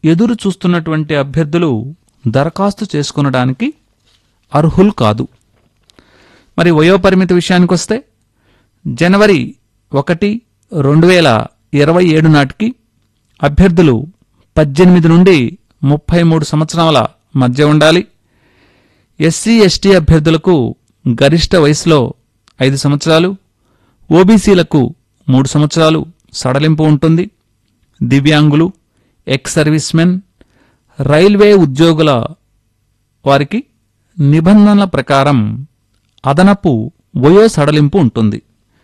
ఎదురు చూస్తున్నటువంటి అభ్యర్థులు దరఖాస్తు చేసుకునడానికి అర్హులు కాదు మరి వయోపరిమితి విషయానికి వస్తే జనవరి ఒకటి రెండు వేల ఇరవై ఏడు నాటికి అభ్యర్థులు పద్దెనిమిది నుండి ముప్పై మూడు సంవత్సరాల మధ్య ఉండాలి ఎస్సీ ఎస్టీ అభ్యర్థులకు గరిష్ట వయసులో ఐదు సంవత్సరాలు ఓబీసీలకు మూడు సంవత్సరాలు సడలింపు ఉంటుంది దివ్యాంగులు ఎక్స్ సర్వీస్మెన్ రైల్వే ఉద్యోగుల వారికి నిబంధనల ప్రకారం అదనపు వయో సడలింపు ఉంటుంది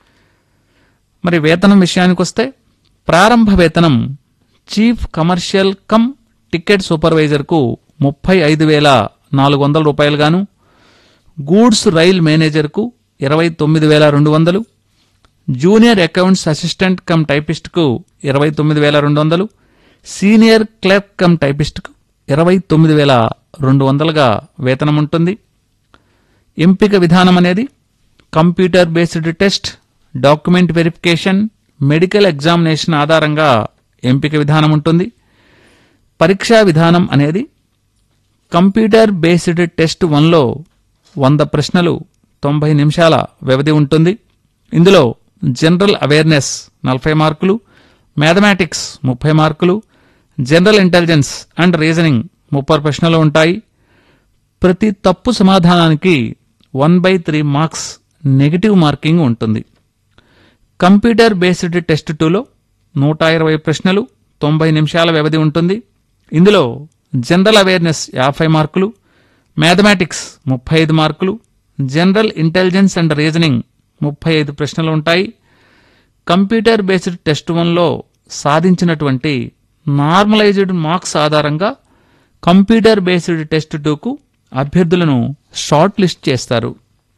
మరి వేతనం విషయానికొస్తే ప్రారంభ వేతనం చీఫ్ కమర్షియల్ కమ్ టికెట్ సూపర్వైజర్కు ముప్పై ఐదు వేల నాలుగు వందల రూపాయలుగాను గూడ్స్ రైల్ మేనేజర్కు ఇరవై తొమ్మిది వేల రెండు వందలు జూనియర్ అకౌంట్స్ అసిస్టెంట్ కమ్ టైపిస్ట్కు ఇరవై తొమ్మిది వేల రెండు వందలు సీనియర్ క్లర్క్ కమ్ టైపిస్ట్కు ఇరవై తొమ్మిది వేల రెండు వందలుగా వేతనం ఉంటుంది ఎంపిక విధానం అనేది computer based test document verification medical examination ఆధారంగా ఎంపిక విధానం ఉంటుంది పరీక్షా విధానం అనేది కంప్యూటర్ బేస్డ్ టెస్ట్ వన్లో వంద ప్రశ్నలు తొంభై నిమిషాల వ్యవధి ఉంటుంది ఇందులో జనరల్ అవేర్నెస్ నలభై మార్కులు మ్యాథమెటిక్స్ ముప్పై మార్కులు జనరల్ ఇంటెలిజెన్స్ అండ్ రీజనింగ్ ముప్పై ప్రశ్నలు ఉంటాయి ప్రతి తప్పు సమాధానానికి one by three marks negative marking ఉంటుంది కంప్యూటర్ బేస్డ్ టెస్ట్ టూలో నూట ఇరవై ప్రశ్నలు తొంభై నిమిషాల వ్యవధి ఉంటుంది ఇందులో జనరల్ అవేర్నెస్ యాభై మార్కులు మ్యాథమెటిక్స్ ముప్పై ఐదు మార్కులు జనరల్ ఇంటెలిజెన్స్ అండ్ రీజనింగ్ ముప్పై ఐదు ప్రశ్నలు ఉంటాయి కంప్యూటర్ బేస్డ్ టెస్ట్ వన్లో సాధించినటువంటి నార్మలైజ్డ్ మార్క్స్ ఆధారంగా కంప్యూటర్ బేస్డ్ టెస్ట్ టూకు అభ్యర్థులను షార్ట్ లిస్ట్ చేస్తారు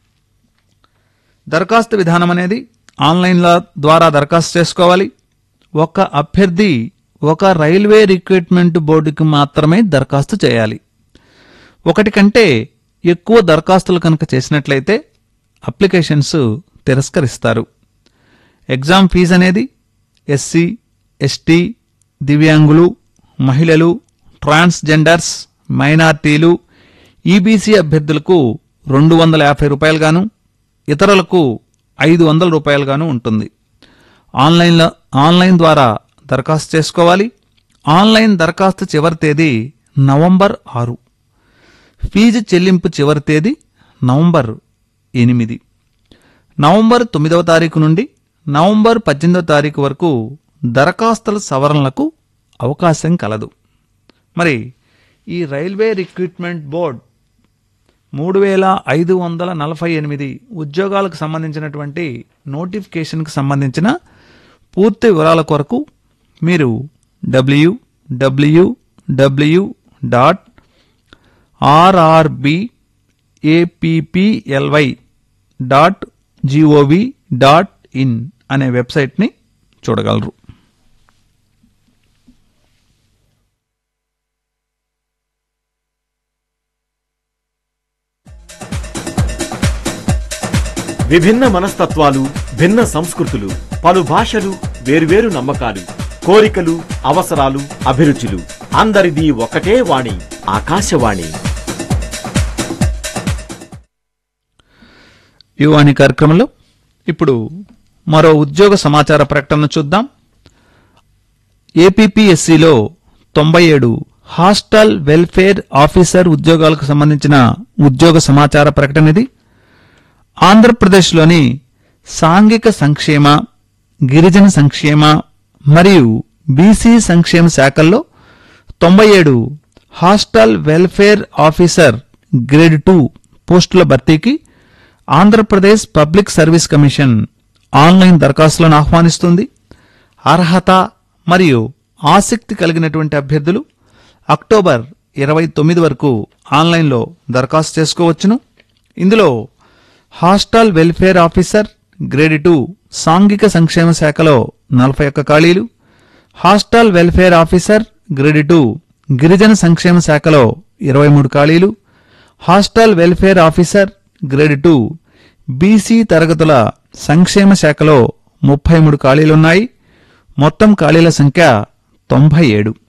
దరఖాస్తు విధానం అనేది ఆన్లైన్ల ద్వారా దరఖాస్తు చేసుకోవాలి ఒక అభ్యర్థి ఒక రైల్వే రిక్రూట్మెంట్ బోర్డుకి మాత్రమే దరఖాస్తు చేయాలి ఒకటి కంటే ఎక్కువ దరఖాస్తులు కనుక చేసినట్లయితే అప్లికేషన్స్ తిరస్కరిస్తారు ఎగ్జామ్ ఫీజు అనేది ఎస్సీ ఎస్టీ దివ్యాంగులు మహిళలు ట్రాన్స్జెండర్స్ మైనార్టీలు ఈబీసీ అభ్యర్థులకు రెండు వందల యాభై రూపాయలుగాను ఇతరులకు ఐదు వందల రూపాయలుగాను ఉంటుంది ఆన్లైన్లో ఆన్లైన్ ద్వారా దరఖాస్తు చేసుకోవాలి ఆన్లైన్ దరఖాస్తు చివరి తేదీ నవంబర్ ఆరు ఫీజు చెల్లింపు చివరి తేదీ నవంబర్ ఎనిమిది నవంబర్ తొమ్మిదవ తారీఖు నుండి నవంబర్ పద్దెనిమిదవ తారీఖు వరకు దరఖాస్తుల సవరణలకు అవకాశం కలదు మరి ఈ రైల్వే రిక్రూట్మెంట్ బోర్డ్ మూడు వేల ఐదు వందల నలభై ఎనిమిది ఉద్యోగాలకు సంబంధించినటువంటి నోటిఫికేషన్కి సంబంధించిన పూర్తి వివరాల కొరకు మీరు W W W dot RRB apply dot gov dot in అనే వెబ్సైట్ని చూడగలరు విభిన్న మనస్తత్వాలు భిన్న సంస్కృతులు పలు భాషలు వేర్వేరు నమ్మకాలు కోరికలు అవసరాలు అభిరుచులు అందరిది ఒకటే వాణి ఆకాశవాణి యువాణి కార్యక్రమంలో ఇప్పుడు మరో ఉద్యోగ సమాచార ప్రకటన చూద్దాం ఏపీపీఎస్సిలో తొంభై ఏడు హాస్టల్ వెల్ఫేర్ ఆఫీసర్ ఉద్యోగాలకు సంబంధించిన ఉద్యోగ సమాచార ప్రకటన ఇది ఆంధ్రప్రదేశ్లోని సాంఘిక సంక్షేమ గిరిజన సంక్షేమ మరియు బీసీ సంక్షేమ శాఖల్లో తొంభై ఏడు hostel welfare officer grade two పోస్టుల భర్తీకి Andhra Pradesh public service commission online దరఖాస్తులను ఆహ్వానిస్తుంది అర్హత మరియు ఆసక్తి కలిగినటువంటి అభ్యర్థులు అక్టోబర్ ఇరవై తొమ్మిది వరకు ఆన్లైన్లో దరఖాస్తు చేసుకోవచ్చును ఇందులో hostel welfare officer grade two సాంఘిక సంక్షేమ శాఖలో నలభై ఒక్క ఖాళీలు hostel welfare officer grade two గిరిజన సంక్షేమ శాఖలో ఇరవై మూడు ఖాళీలు hostel welfare officer grade two BC తరగతుల సంక్షేమ శాఖలో ముప్పై మూడు ఖాళీలున్నాయి మొత్తం ఖాళీల సంఖ్య తొంభై ఏడు